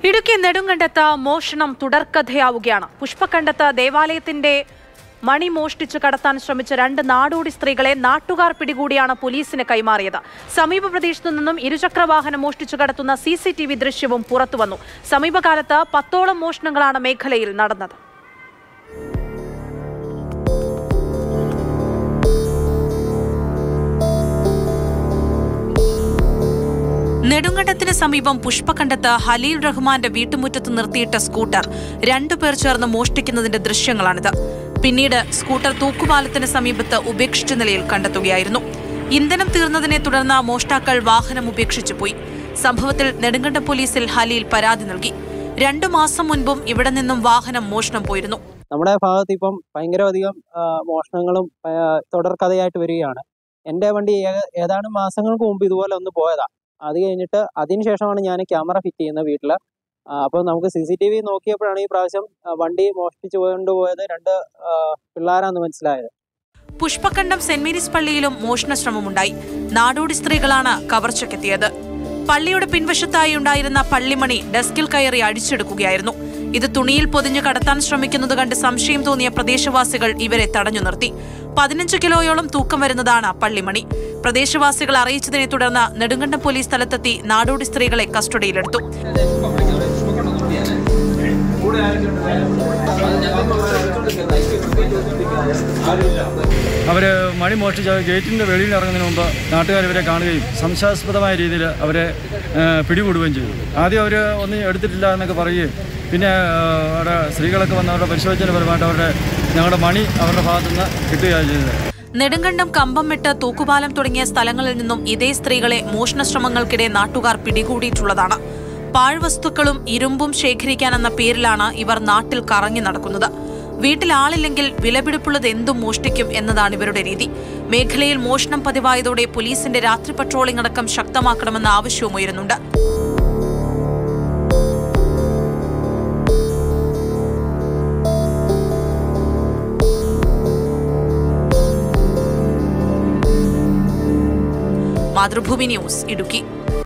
ഇടുക്കി നെടുങ്കണ്ടത്ത് മോഷണം തുടർക്കഥയാവുകയാണ് പുഷ്പക്കണ്ടത്ത് ദേവാലയത്തിന്റെ മണി മോഷ്ടിച്ചു കടത്താൻ ശ്രമിച്ച രണ്ട് നാടോടി സ്ത്രീകളെ നാട്ടുകാർ പിടികൂടിയാണ് പോലീസിന് കൈമാറിയത് സമീപ പ്രദേശത്തു നിന്നും ഇരുചക്രവാഹനം മോഷ്ടിച്ചു കടത്തുന്ന സി സി ടി വി ദൃശ്യവും പുറത്തുവന്നു സമീപകാലത്ത് പത്തോളം മോഷണങ്ങളാണ് മേഖലയിൽ നടന്നത് നെടുങ്കണ്ടത്തിന് സമീപം പുഷ്പകണ്ഡത്ത് ഹലീൽ റഹ്മാന്റെ വീട്ടുമുറ്റത്ത് നിർത്തിയിട്ട സ്കൂട്ടർ രണ്ടുപേർ ചേർന്ന് മോഷ്ടിക്കുന്നതിന്റെ ദൃശ്യങ്ങളാണിത് പിന്നീട് സ്കൂട്ടർ തൂക്കുപാലത്തിന് സമീപത്ത് ഉപേക്ഷിച്ച നിലയിൽ കണ്ടെത്തുകയായിരുന്നു ഇന്ധനം തീർന്നതിനെ തുടർന്ന് മോഷ്ടാക്കൾ വാഹനം ഉപേക്ഷിച്ചു പോയി സംഭവത്തിൽ നെടുങ്കണ്ടം പോലീസിൽ ഹലീൽ പരാതി നൽകി രണ്ടു മാസം മുൻപും ഇവിടെ നിന്നും വാഹനം മോഷണം പോയിരുന്നു നമ്മുടെ ഭാഗത്ത് ഇപ്പം ഭയങ്കരധികം ആ, മോഷണങ്ങളും ആ, തുടർക്കഥയായിട്ട് വരികയാണ് എൻ്റെ വണ്ടി ഏക- ഏതാനും മാസങ്ങൾക്ക് മുമ്പ് ഇതുപോലെ ഒന്ന് പോയതാ അത് കഴിഞ്ഞിട്ട് അതിനുശേഷമാണ് ഞാൻ ക്യാമറ ഫിറ്റ് ചെയ്യുന്നത് വീട്ടിൽ അപ്പോൾ നമുക്ക് സി സി ടി വി നോക്കിയപ്പോഴാണ് ഈ പ്രാവശ്യം ആ, വണ്ടി മോഷ്ടിച്ചു കൊണ്ടുപോയത് രണ്ട് ആ, പിള്ളേരാന്ന് മനസ്സിലായത് പുഷ്പക്കണ്ടം സെന്റ് മേരീസ് പള്ളിയിലും മോഷണ ശ്രമമുണ്ടായി നാടോടി സ്ത്രീകളാണ് കവർച്ചയ്ക്കെത്തിയത് പള്ളിയുടെ പിൻവശത്തായി ഉണ്ടായിരുന്ന പള്ളിമണി ഡെസ്കിൽ കയറി അടിച്ചെടുക്കുകയായിരുന്നു ഇത് തുണിയിൽ പൊതിഞ്ഞു കടത്താൻ ശ്രമിക്കുന്നത് കണ്ട് സംശയം തോന്നിയ പ്രദേശവാസികൾ ഇവരെ തടഞ്ഞു നിർത്തി പതിനഞ്ച് കിലോയോളം തൂക്കം വരുന്നതാണ് പള്ളിമണി പ്രദേശവാസികൾ അറിയിച്ചതിനെ തുടർന്ന് നെടുങ്കണ്ടം പോലീസ് സ്ഥലത്തെത്തി നാടോടി സ്ത്രീകളെ കസ്റ്റഡിയിലെടുത്തു അവർ മണി മോഷ്ടിച്ച് ഗേറ്റിൻ്റെ വെളിയിൽ ഇറങ്ങുന്നതിന് മുമ്പ് നാട്ടുകാർ ഇവരെ കാണുകയും സംശയാസ്പദമായ രീതിയിൽ അവരെ ആ, പിടികൂടുകയും ചെയ്തു ആദ്യം അവർ ഒന്നും എടുത്തിട്ടില്ല എന്നൊക്കെ പറയുകയും പിന്നെ ആ, അവിടെ സ്ത്രീകളൊക്കെ വന്ന് അവരുടെ പരിശോധന പരമായിട്ട് അവരുടെ ഞങ്ങളുടെ മണി അവരുടെ ഭാഗത്തുനിന്ന് കിട്ടുകയാണ് ചെയ്തത് നെടുങ്കണ്ടം കമ്പംമെട്ട് തൂക്കുപാലം തുടങ്ങിയ സ്ഥലങ്ങളിൽ നിന്നും ഇതേ സ്ത്രീകളെ മോഷണ ശ്രമങ്ങൾക്കിടെ നാട്ടുകാർ പിടികൂടിയിട്ടുള്ളതാണ് പാഴ്വസ്തുക്കളും ഇരുമ്പും ശേഖരിക്കാനെന്ന പേരിലാണ് ഇവർ നാട്ടിൽ കറങ്ങി നടക്കുന്നത് വീട്ടിൽ ആളില്ലെങ്കിൽ വിലപിടിപ്പുള്ളത് എന്തും മോഷ്ടിക്കും എന്നതാണ് ഇവരുടെ രീതി മേഖലയിൽ മോഷണം പതിവായതോടെ പോലീസിന്റെ രാത്രി പട്രോളിംഗ് അടക്കം ശക്തമാക്കണമെന്ന ആവശ്യവും ഉയരുന്നുണ്ട് മാതൃഭൂമി ന്യൂസ് ഇടുക്കി